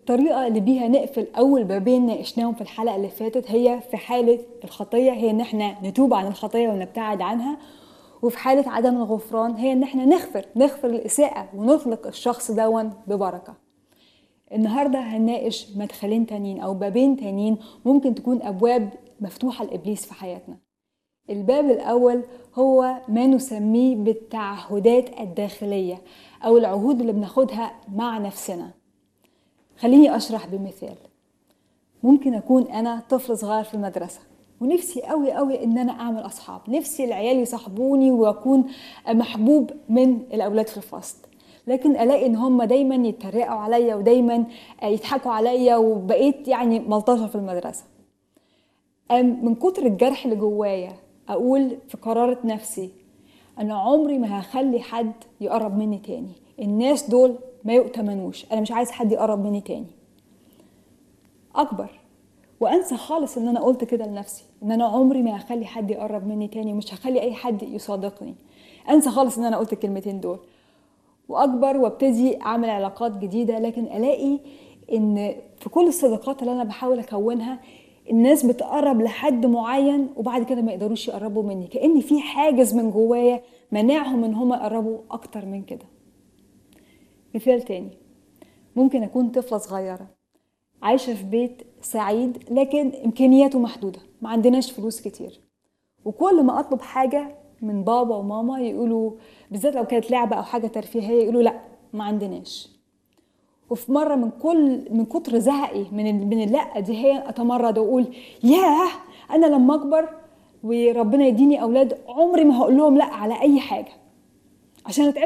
الطريقة اللي بيها نقفل أول بابين ناقشناهم في الحلقة اللي فاتت هي في حالة الخطية هي إن إحنا نتوب عن الخطية ونبتعد عنها وفي حالة عدم الغفران هي إن إحنا نغفر نغفر الإساءة ونطلق الشخص دون ببركة النهاردة هنناقش مدخلين تانيين أو بابين تانيين ممكن تكون أبواب مفتوحة لإبليس في حياتنا الباب الأول هو ما نسميه بالتعهدات الداخلية أو العهود اللي بناخدها مع نفسنا خليني أشرح بمثال ممكن أكون أنا طفل صغير في المدرسة ونفسي قوي قوي ان انا اعمل اصحاب نفسي العيال يصاحبوني واكون محبوب من الاولاد في الفصل لكن الاقي ان هم دايما يتريقوا عليا ودايما يضحكوا عليا وبقيت يعني ملطشه في المدرسه من كتر الجرح اللي جوايا اقول في قرارة نفسي انا عمري ما هخلي حد يقرب مني تاني الناس دول ما يؤتمنوش انا مش عايز حد يقرب مني تاني اكبر وانسى خالص ان انا قلت كده لنفسي ان انا عمري ما هخلي حد يقرب مني تاني مش هخلي اي حد يصادقني انسى خالص ان انا قلت الكلمتين دول واكبر وابتدي اعمل علاقات جديده لكن الاقي ان في كل الصداقات اللي انا بحاول اكونها الناس بتقرب لحد معين وبعد كده ما يقدروش يقربوا مني كأن في حاجز من جوايا منعهم ان هم يقربوا اكتر من كده مثال تاني ممكن اكون طفلة صغيرة عايشة في بيت سعيد لكن امكانياته محدودة ما عندناش فلوس كتير وكل ما اطلب حاجة من بابا وماما يقولوا بالذات لو كانت لعبة او حاجة ترفيهية يقولوا لا ما عندناش وفي مره من كل من كتر زهقي من من اللا دي هي اتمرد واقول ياه انا لما اكبر وربنا يديني اولاد عمري ما هقول لهم لا على اي حاجه عشان